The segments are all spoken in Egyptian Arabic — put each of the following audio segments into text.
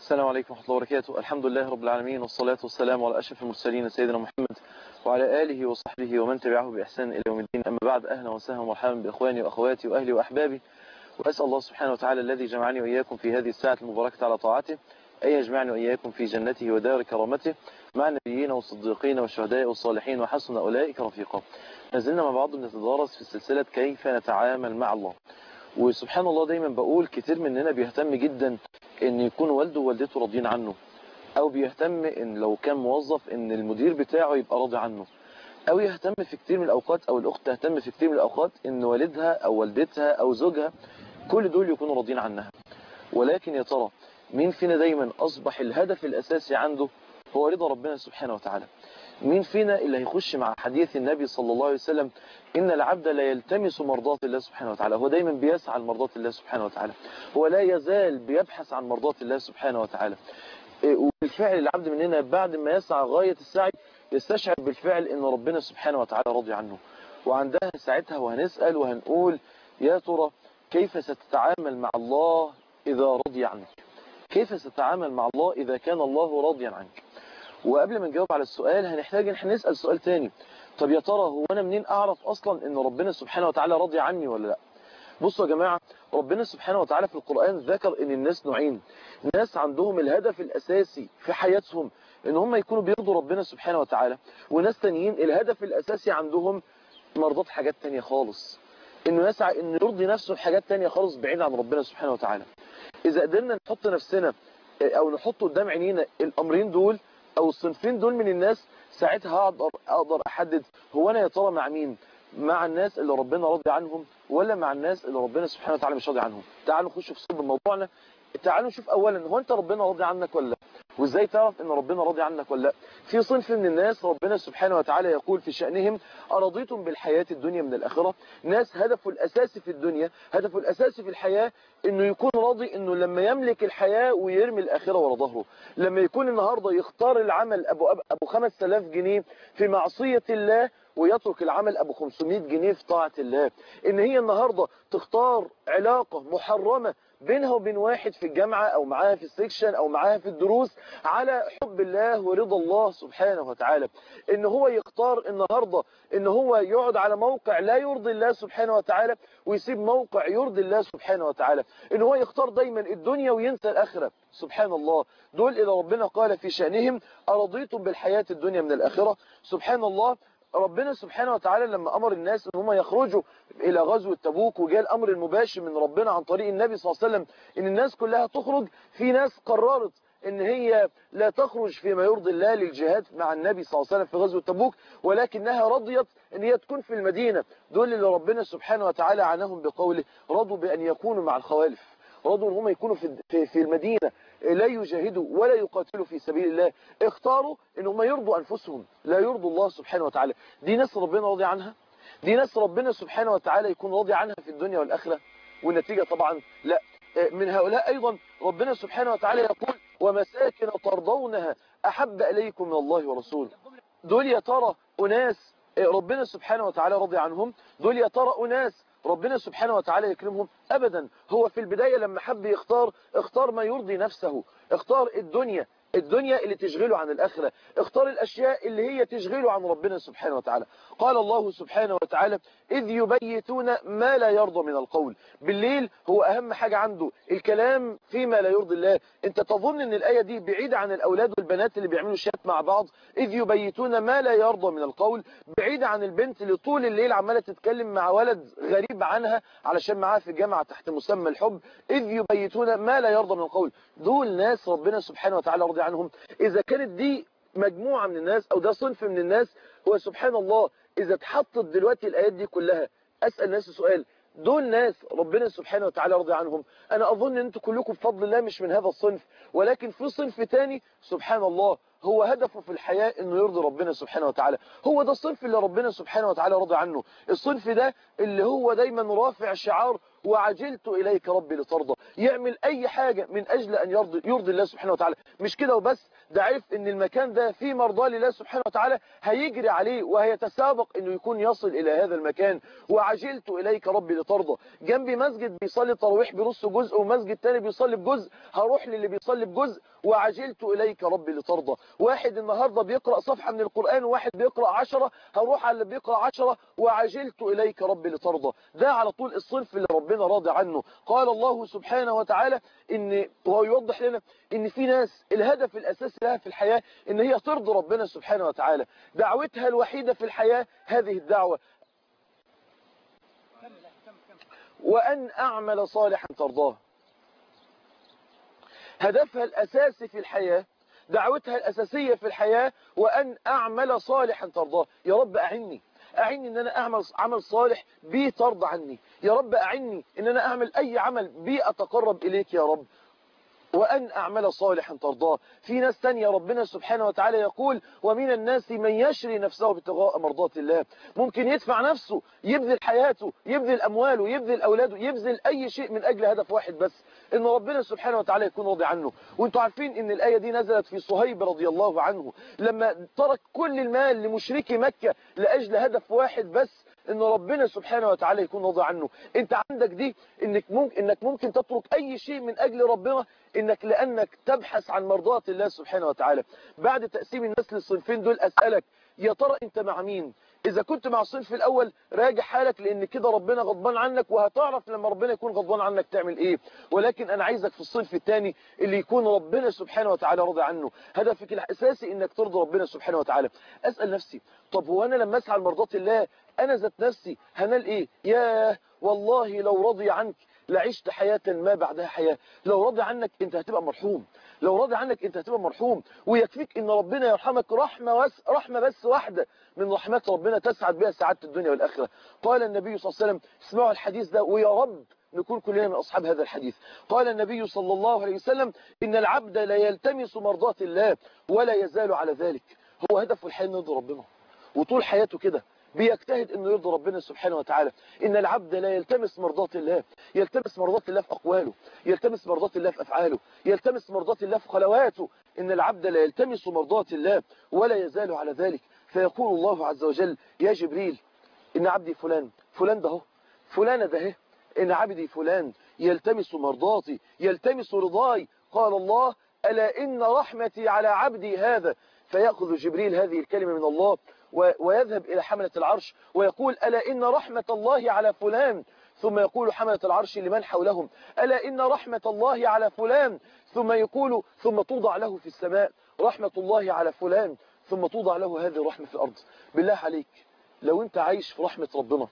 السلام عليكم ورحمة الله وبركاته الحمد لله رب العالمين والصلاة والسلام على أشرف المرسلين سيدنا محمد وعلى آله وصحبه ومن تبعه بإحسان إلى يوم الدين أما بعد أهلا وسهلا ومرحبا بإخواني وأخواتي وأهلي وأحبابي وأسأل الله سبحانه وتعالى الذي جمعني وإياكم في هذه الساعة المباركة على طاعته أن يجمعني وإياكم في جنته ودار كرامته مع النبيين والصديقين والشهداء والصالحين وحسن أولئك رفيقا نزلنا مع بعض بنتدارس في سلسلة كيف نتعامل مع الله وسبحان الله دايما بقول كتير مننا بيهتم جدا ان يكون والده ووالدته راضيين عنه او بيهتم ان لو كان موظف ان المدير بتاعه يبقى راضي عنه او يهتم في كتير من الاوقات او الاخت تهتم في كتير من الاوقات ان والدها او والدتها او زوجها كل دول يكونوا راضيين عنها ولكن يا ترى مين فينا دايما اصبح الهدف الاساسي عنده هو رضا ربنا سبحانه وتعالى مين فينا اللي هيخش مع حديث النبي صلى الله عليه وسلم إن العبد لا يلتمس مرضات الله سبحانه وتعالى هو دايما بيسعى لمرضات الله سبحانه وتعالى هو لا يزال بيبحث عن مرضات الله سبحانه وتعالى وبالفعل العبد مننا بعد ما يسعى غاية السعي يستشعر بالفعل ان ربنا سبحانه وتعالى راضي عنه وعندها ساعتها وهنسأل وهنقول يا ترى كيف ستتعامل مع الله إذا رضي عنك كيف ستتعامل مع الله إذا كان الله راضيا عنك وقبل ما نجاوب على السؤال هنحتاج ان احنا نسأل سؤال تاني طب يا ترى هو انا منين اعرف اصلا ان ربنا سبحانه وتعالى راضي عني ولا لا بصوا يا جماعة ربنا سبحانه وتعالى في القرآن ذكر ان الناس نوعين ناس عندهم الهدف الاساسي في حياتهم ان هم يكونوا بيرضوا ربنا سبحانه وتعالى وناس تانيين الهدف الاساسي عندهم مرضات حاجات تانية خالص انه يسعى انه يرضي نفسه بحاجات تانية خالص بعيد عن ربنا سبحانه وتعالى اذا قدرنا نحط نفسنا او نحط قدام عينينا الامرين دول او الصنفين دول من الناس ساعتها هقدر اقدر احدد هو انا يا ترى مع مين مع الناس اللي ربنا راضي عنهم ولا مع الناس اللي ربنا سبحانه وتعالى مش راضي عنهم تعالوا نخش في صلب موضوعنا تعالوا نشوف اولا هو انت ربنا راضي عنك ولا لا وازاي تعرف ان ربنا راضي عنك ولا لا في صنف من الناس ربنا سبحانه وتعالى يقول في شأنهم أرضيتم بالحياة الدنيا من الآخرة ناس هدفه الأساسي في الدنيا هدفه الأساسي في الحياة انه يكون راضي انه لما يملك الحياة ويرمي الآخرة ورا ظهره لما يكون النهاردة يختار العمل أبو, أبو, أبو 5000 جنيه في معصية الله ويترك العمل أبو 500 جنيه في طاعة الله إن هي النهاردة تختار علاقة محرمة بينها وبين واحد في الجامعة أو معاها في السكشن أو معاها في الدروس على حب الله ورضا الله سبحانه وتعالى إن هو يختار النهاردة إن هو يقعد على موقع لا يرضي الله سبحانه وتعالى ويسيب موقع يرضي الله سبحانه وتعالى إن هو يختار دايما الدنيا وينسى الآخرة سبحان الله دول إذا ربنا قال في شأنهم أرضيتم بالحياة الدنيا من الآخرة سبحان الله ربنا سبحانه وتعالى لما أمر الناس ان هم يخرجوا إلى غزوة تبوك وجاء الأمر المباشر من ربنا عن طريق النبي صلى الله عليه وسلم إن الناس كلها تخرج في ناس قررت ان هي لا تخرج فيما يرضي الله للجهاد مع النبي صلى الله عليه وسلم في غزوة تبوك ولكنها رضيت ان هي تكون في المدينة دول اللي ربنا سبحانه وتعالى عنهم بقوله رضوا بأن يكونوا مع الخوالف رضوا ان هم يكونوا في في المدينة لا يجاهدوا ولا يقاتلوا في سبيل الله اختاروا ان هم يرضوا انفسهم لا يرضوا الله سبحانه وتعالى دي ناس ربنا راضي عنها دي ناس ربنا سبحانه وتعالى يكون راضي عنها في الدنيا والآخرة والنتيجة طبعا لا من هؤلاء أيضا ربنا سبحانه وتعالى يقول ومساكن ترضونها أحب إليكم من الله ورسوله دول يا ترى أناس ربنا سبحانه وتعالى راضي عنهم دول يا ترى أناس ربنا سبحانه وتعالى يكرمهم أبدا هو في البداية لما حب يختار اختار ما يرضي نفسه اختار الدنيا الدنيا اللي تشغله عن الآخرة اختار الأشياء اللي هي تشغله عن ربنا سبحانه وتعالى قال الله سبحانه وتعالى إذ يبيتون ما لا يرضى من القول بالليل هو أهم حاجة عنده الكلام فيما لا يرضي الله انت تظن ان الآية دي بعيدة عن الأولاد والبنات اللي بيعملوا شات مع بعض إذ يبيتون ما لا يرضى من القول بعيدة عن البنت اللي طول الليل عمالة تتكلم مع ولد غريب عنها علشان معاها في الجامعة تحت مسمى الحب إذ يبيتون ما لا يرضى من القول دول ناس ربنا سبحانه وتعالى رضي عنهم إذا كانت دي مجموعة من الناس أو ده صنف من الناس هو سبحان الله إذا اتحطت دلوقتي الآيات دي كلها أسأل الناس سؤال دول ناس ربنا سبحانه وتعالى رضي عنهم أنا أظن أن أنتم كلكم بفضل الله مش من هذا الصنف ولكن في صنف تاني سبحان الله هو هدفه في الحياة انه يرضي ربنا سبحانه وتعالى هو ده الصنف اللي ربنا سبحانه وتعالى رضي عنه الصنف ده اللي هو دايما رافع شعار وعجلت إليك ربي لترضى يعمل أي حاجة من أجل أن يرضي, يرضي الله سبحانه وتعالى مش كده وبس ده عرف ان المكان ده فيه مرضى لله سبحانه وتعالى هيجري عليه وهيتسابق انه يكون يصل الى هذا المكان وعجلت اليك ربي لترضى جنبي مسجد بيصلي التراويح بنص جزء ومسجد تاني بيصلي بجزء هروح للي بيصلي بجزء وعجلت اليك ربي لترضى واحد النهارده بيقرا صفحه من القران وواحد بيقرا عشرة هروح على اللي بيقرا عشرة وعجلت اليك ربي لترضى ده على طول الصنف اللي ربنا راضي عنه قال الله سبحانه وتعالى ان وهو يوضح لنا ان في ناس الهدف الاساسي لها في الحياه ان هي ترضي ربنا سبحانه وتعالى دعوتها الوحيده في الحياه هذه الدعوه وان اعمل صالحا ترضاه هدفها الأساسي في الحياة دعوتها الأساسية في الحياة وأن أعمل صالحا ترضاه يا رب أعني أعني أن أنا أعمل عمل صالح بي ترضى عني يا رب أعني أن أنا أعمل أي عمل بي أتقرب إليك يا رب وأن أعمل صالحا ترضاه في ناس تانية ربنا سبحانه وتعالى يقول ومن الناس من يشري نفسه ابتغاء مرضات الله ممكن يدفع نفسه يبذل حياته يبذل أمواله يبذل أولاده يبذل أي شيء من أجل هدف واحد بس إن ربنا سبحانه وتعالى يكون راضي عنه وانتوا عارفين إن الآية دي نزلت في صهيب رضي الله عنه لما ترك كل المال لمشركي مكة لأجل هدف واحد بس ان ربنا سبحانه وتعالى يكون راضي عنه انت عندك دي انك ممكن انك ممكن تترك اي شيء من اجل ربنا انك لانك تبحث عن مرضاة الله سبحانه وتعالى بعد تقسيم الناس للصنفين دول اسالك يا ترى انت مع مين اذا كنت مع الصنف الاول راجع حالك لان كده ربنا غضبان عنك وهتعرف لما ربنا يكون غضبان عنك تعمل ايه ولكن انا عايزك في الصنف الثاني اللي يكون ربنا سبحانه وتعالى راضي عنه هدفك الاساسي انك ترضي ربنا سبحانه وتعالى اسال نفسي طب هو انا لما اسعى لمرضات الله انا ذات نفسي هنال ايه ياه والله لو رضي عنك لعشت حياة ما بعدها حياة لو رضي عنك انت هتبقى مرحوم لو راضي عنك انت هتبقى مرحوم ويكفيك ان ربنا يرحمك رحمة بس رحمة بس واحدة من رحمات ربنا تسعد بها سعادة الدنيا والآخرة قال النبي صلى الله عليه وسلم اسمعوا الحديث ده ويا رب نكون كلنا من أصحاب هذا الحديث قال النبي صلى الله عليه وسلم إن العبد لا يلتمس مرضات الله ولا يزال على ذلك هو هدفه الحياة انه يرضي ربنا وطول حياته كده بيجتهد انه يرضي ربنا سبحانه وتعالى ان العبد لا يلتمس مرضات الله يلتمس مرضات الله في اقواله يلتمس مرضات الله في افعاله يلتمس مرضات الله في خلواته ان العبد لا يلتمس مرضات الله ولا يزال على ذلك فيقول الله عز وجل يا جبريل ان عبدي فلان فلان ده هو فلانة ده هي ان عبدي فلان يلتمس مرضاتي يلتمس رضاي قال الله ألا إن رحمتي على عبدي هذا فيأخذ جبريل هذه الكلمة من الله ويذهب إلى حملة العرش ويقول ألا إن رحمة الله على فلان ثم يقول حملة العرش لمن حولهم ألا إن رحمة الله على فلان ثم يقول ثم توضع له في السماء رحمة الله على فلان ثم توضع له هذه الرحمة في الأرض بالله عليك لو أنت عايش في رحمة ربنا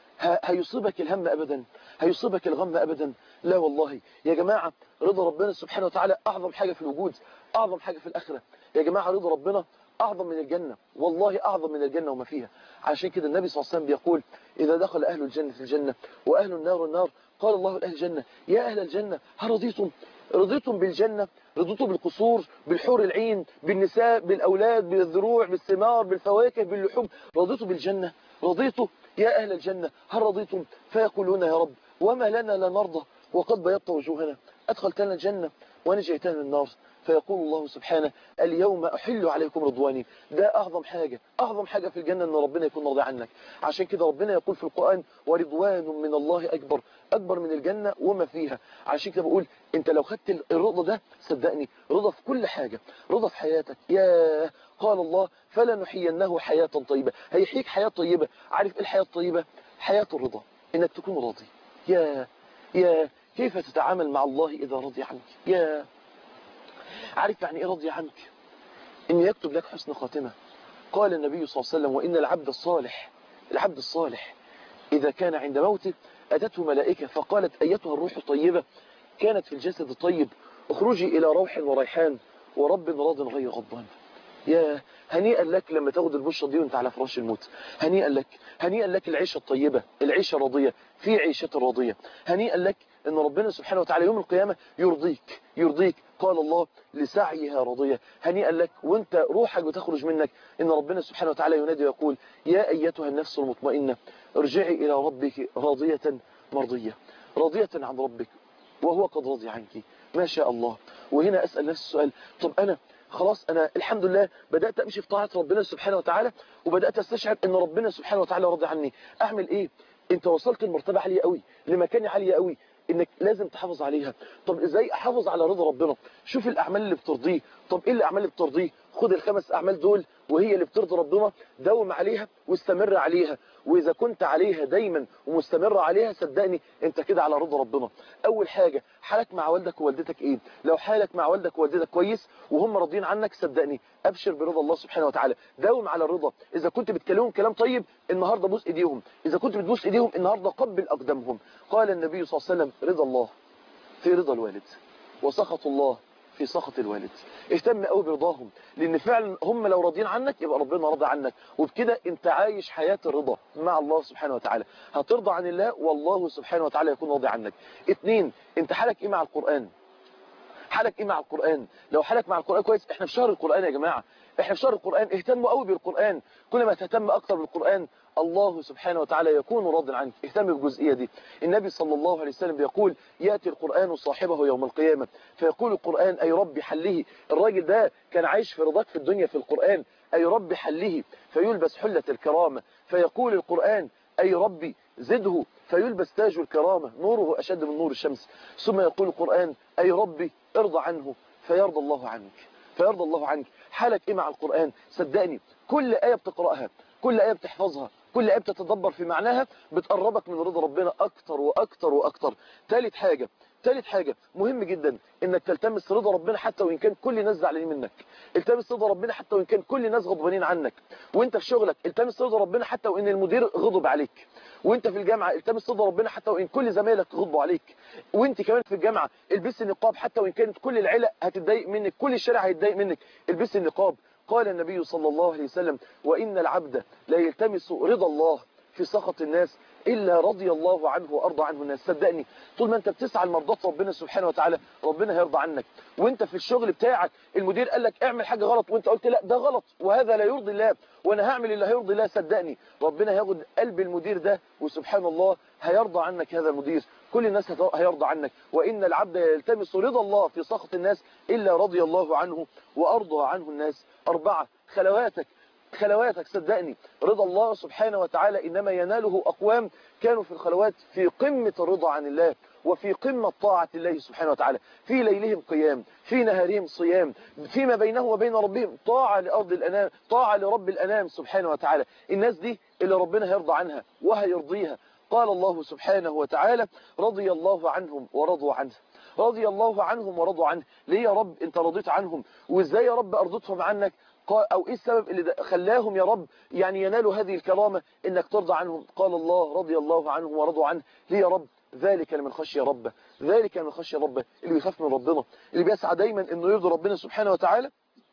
هيصيبك الهم أبدا هيصيبك الغم أبدا لا والله يا جماعة رضا ربنا سبحانه وتعالى أعظم حاجة في الوجود أعظم حاجة في الآخرة يا جماعة رضا ربنا أعظم من الجنة والله أعظم من الجنة وما فيها عشان كده النبي صلى الله عليه وسلم بيقول إذا دخل أهل الجنة في الجنة وأهل النار النار قال الله لأهل الجنة يا أهل الجنة هل رضيتم رضيتم بالجنة رضيتم بالقصور بالحور العين بالنساء بالأولاد بالذروع بالثمار بالفواكه باللحوم رضيتم بالجنة رضيتم يا أهل الجنة هل رضيتم فيقولون يا رب وما لنا لا نرضى وقد بيضت وجوهنا أدخلتنا الجنة ونجيتنا من النار فيقول الله سبحانه اليوم أحل عليكم رضواني ده أعظم حاجة أعظم حاجة في الجنة أن ربنا يكون راضي عنك عشان كده ربنا يقول في القرآن ورضوان من الله أكبر أكبر من الجنة وما فيها عشان كده بقول أنت لو خدت الرضا ده صدقني رضا في كل حاجة رضا في حياتك يا قال الله فلا نحيينه حياة طيبة هيحييك حياة طيبة عارف إيه الحياة الطيبة حياة الرضا إنك تكون راضي يا يا كيف تتعامل مع الله إذا رضي عنك يا عارف يعني إيه رضي عنك إن يكتب لك حسن خاتمة قال النبي صلى الله عليه وسلم وإن العبد الصالح العبد الصالح إذا كان عند موته أتته ملائكة فقالت أيتها الروح الطيبة كانت في الجسد الطيب اخرجي إلى روح وريحان ورب راض غير غضبان يا هنيئا لك لما تاخد البشرة دي وانت على فراش الموت هنيئا لك هنيئا لك العيشة الطيبة العيشة الراضية في عيشة راضية هنيئا لك ان ربنا سبحانه وتعالى يوم القيامة يرضيك يرضيك قال الله لسعيها راضية هنيئا لك وانت روحك بتخرج منك ان ربنا سبحانه وتعالى ينادي ويقول يا ايتها النفس المطمئنة ارجعي الى ربك راضية مرضية راضية عن ربك وهو قد رضي عنك ما شاء الله وهنا أسأل نفس السؤال طب أنا خلاص أنا الحمد لله بدأت أمشي في طاعة ربنا سبحانه وتعالى وبدأت أستشعر أن ربنا سبحانه وتعالى راضي عني أعمل إيه أنت وصلت لمرتبة عالية قوي لمكان عالية قوي انك لازم تحافظ عليها طب ازاي احافظ على رضا ربنا شوف الاعمال اللي بترضيه طب ايه الاعمال اللي بترضيه خد الخمس اعمال دول وهي اللي بترضي ربنا داوم عليها واستمر عليها واذا كنت عليها دايما ومستمر عليها صدقني انت كده على رضا ربنا اول حاجة حالك مع والدك ووالدتك ايه لو حالك مع والدك ووالدتك كويس وهم راضيين عنك صدقني ابشر برضا الله سبحانه وتعالى داوم على الرضا اذا كنت بتكلمهم كلام طيب النهارده بوس ايديهم اذا كنت بتبوس ايديهم النهارده قبل اقدامهم قال النبي صلى الله عليه وسلم رضا الله في رضا الوالد وسخط الله في سخط الوالد اهتم قوي برضاهم لان فعلا هم لو راضيين عنك يبقى ربنا راضي عنك وبكده انت عايش حياة الرضا مع الله سبحانه وتعالى هترضى عن الله والله سبحانه وتعالى يكون راضي عنك اتنين انت حالك ايه مع القرآن حالك ايه مع القرآن لو حالك مع القرآن كويس احنا في شهر القرآن يا جماعة احنا في شهر القرآن اهتموا قوي بالقرآن كل ما تهتم اكتر بالقرآن الله سبحانه وتعالى يكون راض عنك اهتم بالجزئية دي النبي صلى الله عليه وسلم بيقول يأتي القرآن صاحبه يوم القيامة فيقول القرآن أي رب حله الراجل ده كان عايش في رضاك في الدنيا في القرآن أي رب حله فيلبس حلة الكرامة فيقول القرآن أي ربي زده فيلبس تاج الكرامة نوره أشد من نور الشمس ثم يقول القرآن أي ربي ارضى عنه فيرضى الله عنك فيرضى الله عنك حالك إيه مع القرآن صدقني كل آية بتقرأها كل آية بتحفظها كل آية بتتدبر في معناها بتقربك من رضا ربنا أكتر وأكتر وأكتر ثالث حاجة ثالث حاجة مهم جدا انك تلتمس رضا ربنا حتى وان كان كل الناس زعلانين منك التمس رضا ربنا حتى وان كان كل الناس غضبانين عنك وانت في شغلك التمس رضا ربنا حتى وان المدير غضب عليك وانت في الجامعة التمس رضا ربنا حتى وان كل زمايلك غضبوا عليك وانت كمان في الجامعة البس النقاب حتى وان كانت كل العيلة هتتضايق منك كل الشارع هيتضايق منك البس النقاب قال النبي صلى الله عليه وسلم وإن العبد لا يلتمس رضا الله في سخط الناس إلا رضي الله عنه وأرضى عنه الناس صدقني طول ما أنت بتسعى لمرضات ربنا سبحانه وتعالى ربنا هيرضى عنك وانت في الشغل بتاعك المدير قال لك اعمل حاجة غلط وانت قلت لا ده غلط وهذا لا يرضي الله وانا هعمل اللي هيرضي الله صدقني ربنا هياخد قلب المدير ده وسبحان الله هيرضى عنك هذا المدير كل الناس هيرضى عنك وإن العبد يلتمس رضا الله في سخط الناس إلا رضي الله عنه وأرضى عنه الناس أربعة خلواتك خلواتك صدقني رضا الله سبحانه وتعالى إنما يناله أقوام كانوا في الخلوات في قمة الرضا عن الله وفي قمة طاعة الله سبحانه وتعالى في ليلهم قيام في نهارهم صيام فيما بينهم وبين ربهم طاعة لأرض الأنام طاعة لرب الأنام سبحانه وتعالى الناس دي اللي ربنا هيرضى عنها وهيرضيها قال الله سبحانه وتعالى رضي الله عنهم ورضوا عنه رضي الله عنهم ورضوا عنه ليه يا رب انت رضيت عنهم وازاي يا رب ارضتهم عنك او ايه السبب اللي خلاهم يا رب يعني ينالوا هذه الكرامة انك ترضى عنهم قال الله رضي الله عنهم ورضوا عنه ليه يا رب ذلك من خشي ربه ذلك من خشي ربه اللي بيخاف من ربنا اللي بيسعى دايما انه يرضي ربنا سبحانه وتعالى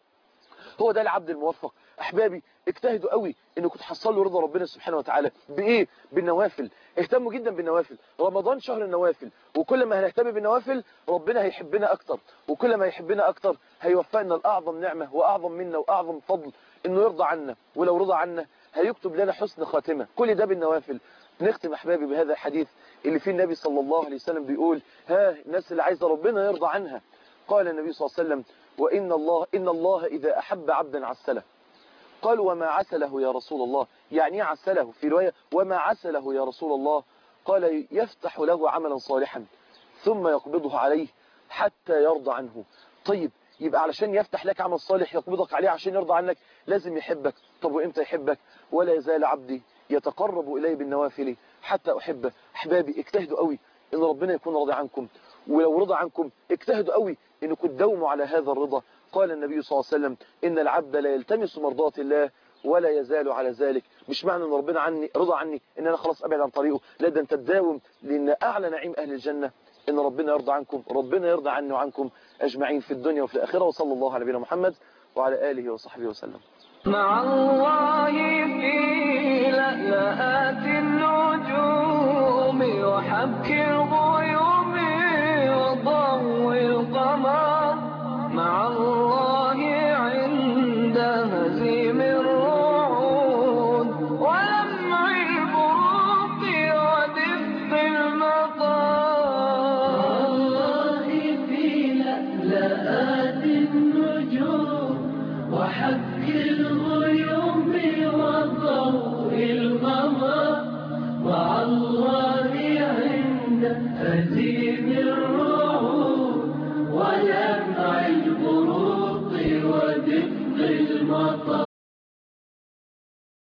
هو ده العبد الموفق احبابي اجتهدوا قوي انكم تحصلوا رضا ربنا سبحانه وتعالى بايه بالنوافل اهتموا جدا بالنوافل رمضان شهر النوافل وكل ما هنهتم بالنوافل ربنا هيحبنا اكتر وكل ما يحبنا اكتر هيوفقنا الاعظم نعمة واعظم منا واعظم فضل انه يرضى عنا ولو رضى عنا هيكتب لنا حسن خاتمة كل ده بالنوافل نختم احبابي بهذا الحديث اللي فيه النبي صلى الله عليه وسلم بيقول ها الناس اللي عايزه ربنا يرضى عنها قال النبي صلى الله عليه وسلم وإن الله إن الله إذا أحب عبدا عسله قال وما عسله يا رسول الله يعني ايه عسله في رواية وما عسله يا رسول الله قال يفتح له عملا صالحا ثم يقبضه عليه حتى يرضى عنه طيب يبقى علشان يفتح لك عمل صالح يقبضك عليه عشان يرضى عنك لازم يحبك طب وإمتى يحبك ولا يزال عبدي يتقرب إلي بالنوافل حتى أحبه أحبابي اجتهدوا قوي إن ربنا يكون راضي عنكم ولو رضى عنكم اجتهدوا قوي انكم تداوموا على هذا الرضا قال النبي صلى الله عليه وسلم ان العبد لا يلتمس مرضات الله ولا يزال على ذلك مش معنى ان ربنا عني رضى عني ان انا خلاص ابعد عن طريقه لا ده انت تداوم لان اعلى نعيم اهل الجنة ان ربنا يرضى عنكم ربنا يرضى عني وعنكم اجمعين في الدنيا وفي الاخره وصلى الله على نبينا محمد وعلى اله وصحبه وسلم مع الله في لألآت النجوم وحبك الغيوم وضوء القمر مع الله عند هزيم الرعود ولمع البروق ودفء المطر هزيم الرعود ولمع البروق ودفء المطر